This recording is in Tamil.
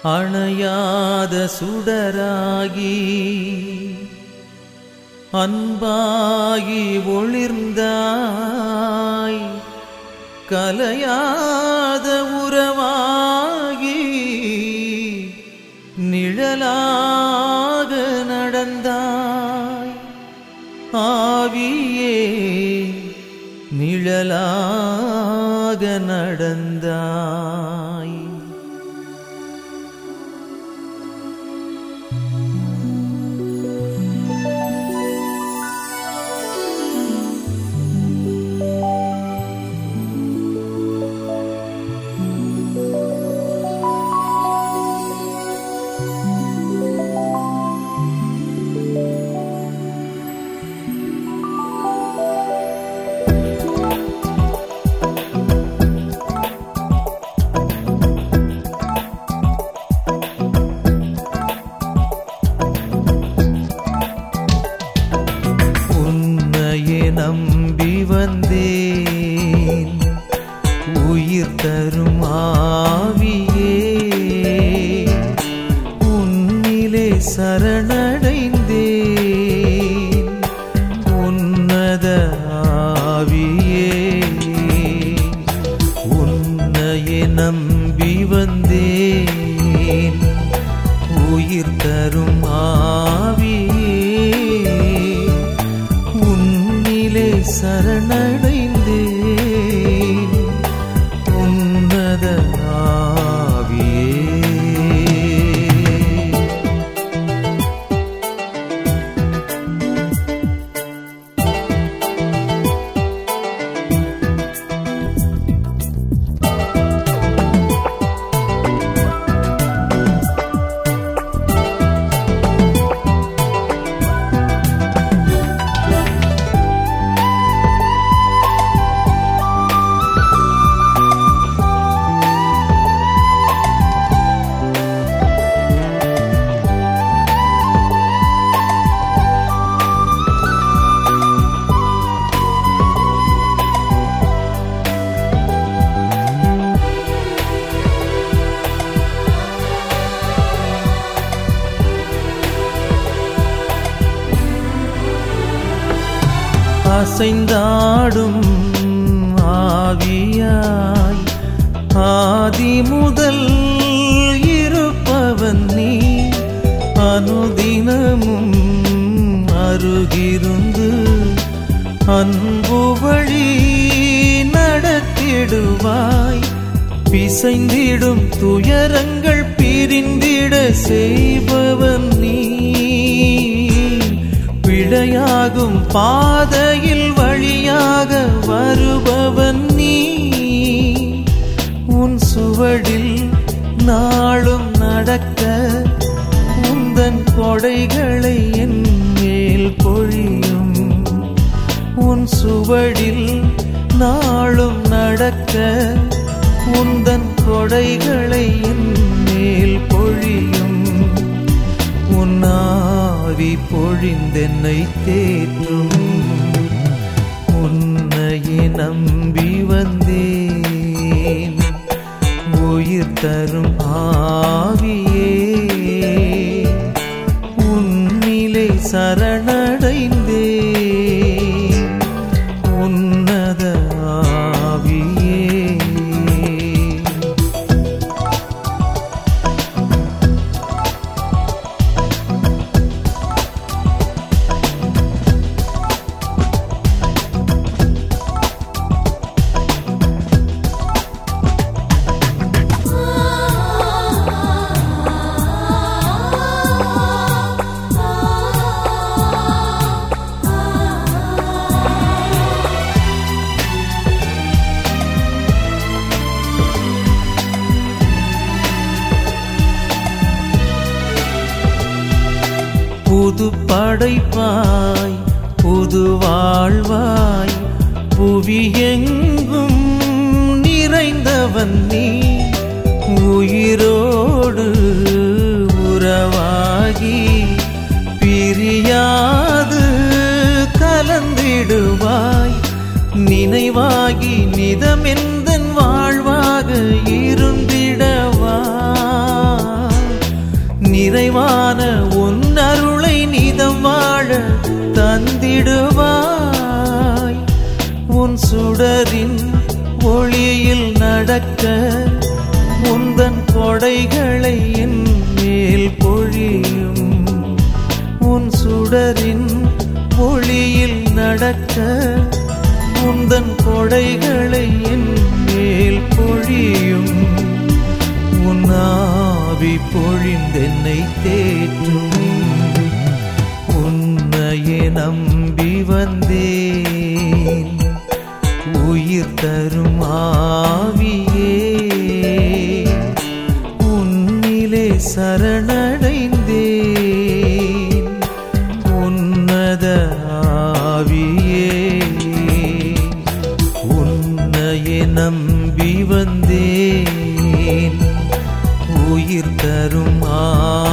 அணையாத சுடராகி அன்பாகி ஒளிர்ந்தாய் கலையாத உறவாகி நிழலாக நடந்தாய் ஆவியே நிழலாக நடந்தாய் உன்னையே நம்பி வந்தேன் உயிர் தரும் ஆவியே உன்னிலே சரணடைந்தேன் உன்னத ஆவியே உன்னையே நம்பி வந்தேன் உயிர் தரும் ஆவியே உன்னிலே சரணடைந்தேன் உன்னத ஆவியே அசைந்தாடும் ஆவியாய் ஆதி முதல் இருப்பவன் நீ அனுதினமும் அருகிருந்து அன்பு வழி நடத்திடுவாய் பிசைந்திடும் துயரங்கள் பிரிந்திட செய்பவன் நீ பிழையாகும் பாதையில் வழியாக வருபவன் நீ உன் சுவடில் நாளும் நடக்க உந்தன் கொடைகளை என் மேல் பொழியும் உன் சுவடில் நாளும் நடக்க உந்தன் கொடைகளை என் மேல் பொழியும் உன்னாவி பொழிந்தென்னை தேற்றும் உன்னையே நம்பி வந்தேன் உயிர் தரும் ஆவியே உன்னிலே சரணடைந்தேன் உன்னத ஆவியே புது படைப்பாய் புது வாழ்வாய் புவியெங்கும் நிறைந்தவன் நீ உயிரோடு உறவாகி பிரியாது கலந்திடுவாய் நினைவாகி நிதமெந்தன் வாழ்வாக இருந்திடவா நடத்திடுவாய் உன் சுடரின் ஒளியில் நடக்க உந்தன் கொடைகளை என் மேல் பொழியும் உன் சுடரின் ஒளியில் நடக்க உந்தன் கொடைகளை என் மேல் பொழியும் உன் ஆவி பொழிந்தென்னை தேற்றும் உன்னையே நம்பி வந்தேன் உயிர் தரும் ஆவியே உன்னிலே சரணடைந்தேன் உன்னத ஆவியே உன்னையே நம்பி வந்தேன் உயிர் தரும் ஆ